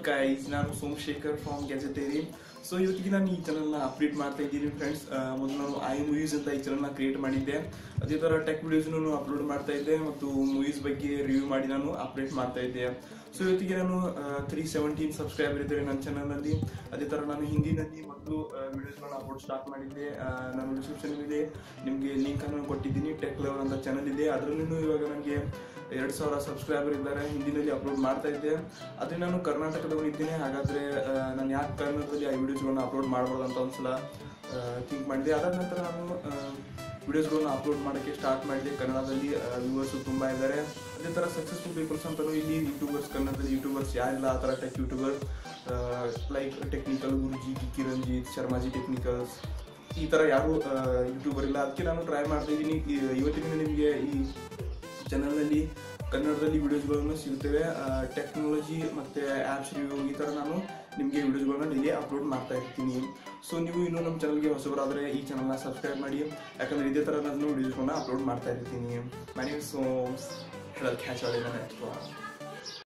guys ನಾನು Somashekar from ಗ್ಯಾಜೆಟೇರಿ so ಇವತ್ತಿಗೆ ನಾನು ಈ ಚಾನಲ್ನ ಅಪ್ಡೇಟ್ ಮಾಡ್ತಾ ಇದ್ದೀನಿ ಫ್ರೆಂಡ್ಸ್ ಮೊದಲು ನಾನು ಐ ಮೂವೀಸ್ ಅಂತ ಈ ಚಾನಲ್ನ ಕ್ರಿಯೇಟ್ ಮಾಡಿದ್ದೆ ಅದೇ ಥರ ಟೆಕ್ ವಿಡಿಯೋಸ್ನು ಅಪ್ಲೋಡ್ ಮಾಡ್ತಾ ಇದ್ದೆ ಮತ್ತು ಮೂವೀಸ್ ಬಗ್ಗೆ ರಿವ್ಯೂ ಮಾಡಿ ನಾನು ಅಪ್ಡೇಟ್ ಮಾಡ್ತಾ ಇದ್ದೆ ಸೊ ಇವತ್ತಿಗೆ ನಾನು ತ್ರೀ ಸೆವೆಂಟೀನ್ ಸಬ್ಸ್ಕ್ರೈಬರ್ ಇದ್ದಾರೆ ನನ್ನ ಚಾನಲ್ನಲ್ಲಿ ಅದೇ ಥರ ನಾನು ಹಿಂದಿನಲ್ಲಿ ಮೊದಲು ವಿಡಿಯೋಸ್ಗಳನ್ನ ಅಪ್ಲೋಡ್ ಸ್ಟಾರ್ಟ್ ಮಾಡಿದ್ದೆ ಆ, ನಾನು ಡಿಸ್ಕ್ರಿಪ್ಷನ್ ಇದೆ ನಿಮಗೆ ಲಿಂಕ್ ಅನ್ನು ಕೊಟ್ಟಿದ್ದೀನಿ ಟೆಕ್ ಲೆವಲ್ ಅಂತ ಚಾನಲ್ ಇದೆ ಅದರಲ್ಲೂ ಇವಾಗ ನನಗೆ ಎರಡು ಸಾವಿರ ಸಬ್ಸ್ಕ್ರೈಬರ್ ಇದ್ದಾರೆ ಹಿಂದಿನಲ್ಲಿ ಅಪ್ಲೋಡ್ ಮಾಡ್ತಾ ಇದ್ದೆ ಆದರೆ ನಾನು ಕರ್ನಾಟಕದವನು ಇದ್ದೇನೆ ಹಾಗಾದರೆ ನಾನು ಯಾಕೆ ಕನ್ನಡದಲ್ಲಿ ಆ ವಿಡಿಯೋಸ್ಗಳನ್ನ ಅಪ್ಲೋಡ್ ಮಾಡ್ಬೋದು ಅಂತ ಒಂದ್ಸಲ ಥಿಂಕ್ ಮಾಡಿದೆ ಅದಾದ ನಂತರ ನಾನು ವಿಡಿಯೋಸ್ಗಳನ್ನ ಅಪ್ಲೋಡ್ ಮಾಡೋಕ್ಕೆ ಸ್ಟಾರ್ಟ್ ಮಾಡಿದೆ ಕನ್ನಡದಲ್ಲಿ ವ್ಯೂವರ್ಸು ತುಂಬ ಇದ್ದಾರೆ ಅದೇ ಥರ ಸಕ್ಸಸ್ಫುಲ್ ಪೀಪಲ್ಸ್ ಅಂತಲೂ ಇಲ್ಲಿ ಯೂಟ್ಯೂಬರ್ಸ್ ಕನ್ನಡದಲ್ಲಿ ಯೂಟ್ಯೂಬರ್ಸ್ ಯಾರಿಲ್ಲ ಆ ಥರ tech youtuber like technical Guruji ಕಿಕ್ಕಿ ರಂಜಿತ್ ಶರ್ಮಾಜಿ ಟೆಕ್ನಿಕಲ್ಸ್ ಈ ಥರ ಯಾರು ಯೂಟ್ಯೂಬರ್ ಇಲ್ಲ ಅದಕ್ಕೆ ನಾನು ಟ್ರೈ ಮಾಡ್ತಾ ಇದ್ದೀನಿ ಇವತ್ತಿನ ನಿಮಗೆ ಈ ಚಾನಲ್ನಲ್ಲಿ ಕನ್ನಡದಲ್ಲಿ ವಿಡಿಯೋಸ್ಗಳನ್ನು ಸಿಗುತ್ತವೆ ಟೆಕ್ನಾಲಜಿ ಮತ್ತು ಆ್ಯಪ್ಸ್ ರಿವ್ಯೂ ಈ ಥರ ನಾನು ನಿಮಗೆ ವಿಡಿಯೋಸ್ಗಳನ್ನ ಡೈಲಿ ಅಪ್ಲೋಡ್ ಮಾಡ್ತಾ ಇರ್ತೀನಿ ಸೊ ನೀವು ಇನ್ನೂ ನಮ್ಮ ಚಾನಲ್ಗೆ ಹೊಸಬರಾದರೆ ಈ ಚಾನಲ್ನ ಸಬ್ಸ್ಕ್ರೈಬ್ ಮಾಡಿ ಯಾಕಂದರೆ ಇದೇ ಥರ ನಾನು ವಿಡಿಯೋಸ್ಗಳನ್ನ ಅಪ್ಲೋಡ್ ಮಾಡ್ತಾ ಇರ್ತೀನಿ ಮನೆ ಸೊ ಹೇಳೋದು ಕ್ಯಾಚ್ ಆಡಿಲ್ಲ